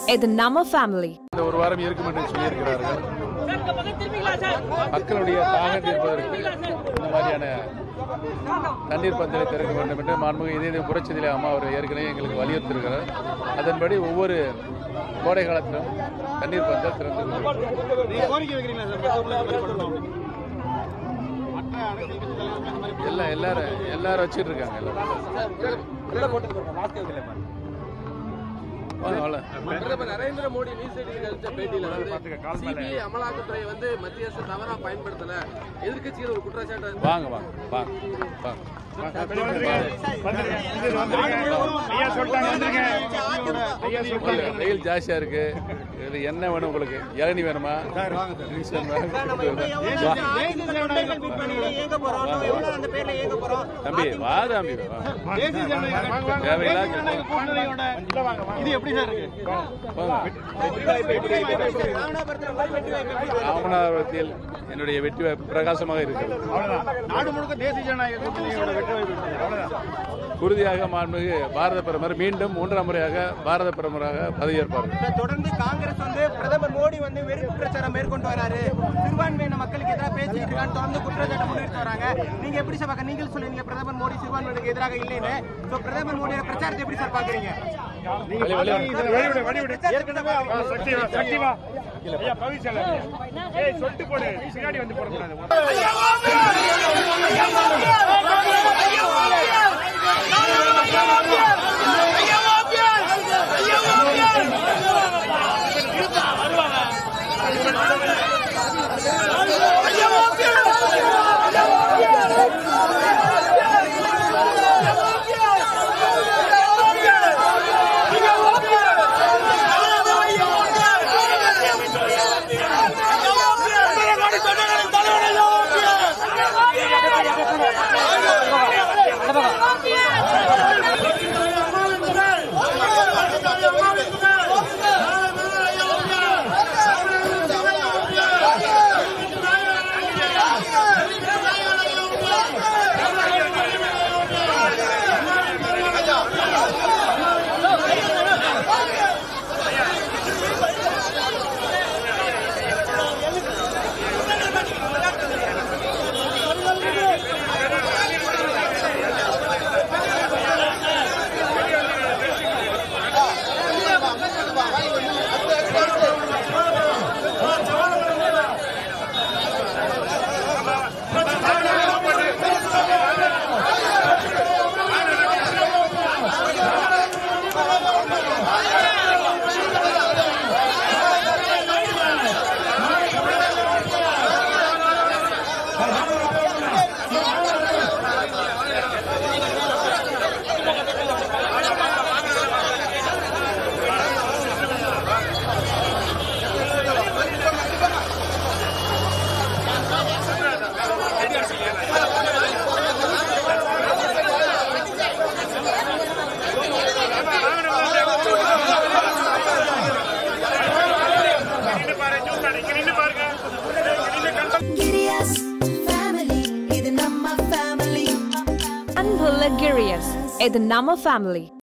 இது நம்ம ஃபேமிலி இந்த ஒரு வாரம் இருக்கும் என்று சொல்லியிருக்கிறார்கள் மக்களுடைய தாகம் தீர்ப்பதற்கு இந்த மாதிரியான தண்ணீர் பந்தலை திறக்க வேண்டும் என்று மாண்புமிகு இதய புரட்சிதிலே அம்மா அவர் ஏற்கனவே எங்களுக்கு வலியுறுத்திருக்கிறார் அதன்படி ஒவ்வொரு கோடை காலத்திலும் தண்ணீர் பந்தல் திறந்து கோரிக்கை வைக்கிறீங்களா சார் மற்ற ஊர்ல இந்த மாதிரி பண்ணணும் மற்ற அரசியல் கட்சி தலைவர்கள் அந்த மாதிரி எல்லாம் எல்லாரும் எல்லாரும் வச்சுட்டு இருக்காங்க எல்லாரும் வாங்க, வாங்க. பிரதமர் நரேந்திர மோடி நியூஸ் எயிட்டின் அளித்த பேட்டியில வந்து சிபிஐ அமலாக்கத்துறை வந்து மத்திய அரசு தவறா பயன்படுத்தல எதிர்க்கட்சிகள் ஒரு குற்றச்சாட்டு வாங்க வாங்க வாங்க வாங்க இல்ல, வெயில் ஜாஸ்தியா இருக்கு இது என்ன வேணும் உங்களுக்கு இளநி வேணுமா ட்ரிங்க்ஸ் வேணுமா? வா. தம்பி வா தம்பி வா. தேசிய ஜனநாயக தேவையில்லாத தேசிய ஜனநாயக கூட்டணியோட இது எப்படி சார் இருக்கு ராமநாதபுரத்தில் என்னுடைய வெற்றி வாய்ப்பு பிரகாசமாக இருக்கிறது நாடு முழுக்க தேசிய ஜனநாயக கூட்டணியோட வெற்றி வாய்ப்பு இருக்கு. அவ்வளவுதான் உறுதியாக மாண்புமிகு பாரத பிரதமர் மீண்டும் மூன்றாம் முறையாக பாரத பிரதமராக பதவியேற்பார்கள் இதை தொடர்ந்து காங்கிரஸ் வந்து பிரதமர் மோடி வந்து வெறுப்பு பிரச்சாரம் மேற்கொண்டு வராரு சிறுபான்மையின மக்களுக்கு எதிராக பேசிட்டு இருக்கான்னு தொடர்ந்து குற்றச்சாட்டு முன்னிறுத்தி வராங்க நீங்க எப்படி சார் பார்க்க நீங்கள் சொல்லுவீங்க பிரதமர் மோடி சிறுபான்மையினருக்கு எதிராக இல்லைன்னு சோ பிரதமர் மோடியோட பிரச்சாரத்தை எப்படி சார் பாக்குறீங்க வெளி- வெளி- ஏற்கனவே Giddy-us family, இது நம்ம family. அன்புள்ள கிரியஸ் இது நம்ம ஃபேமிலி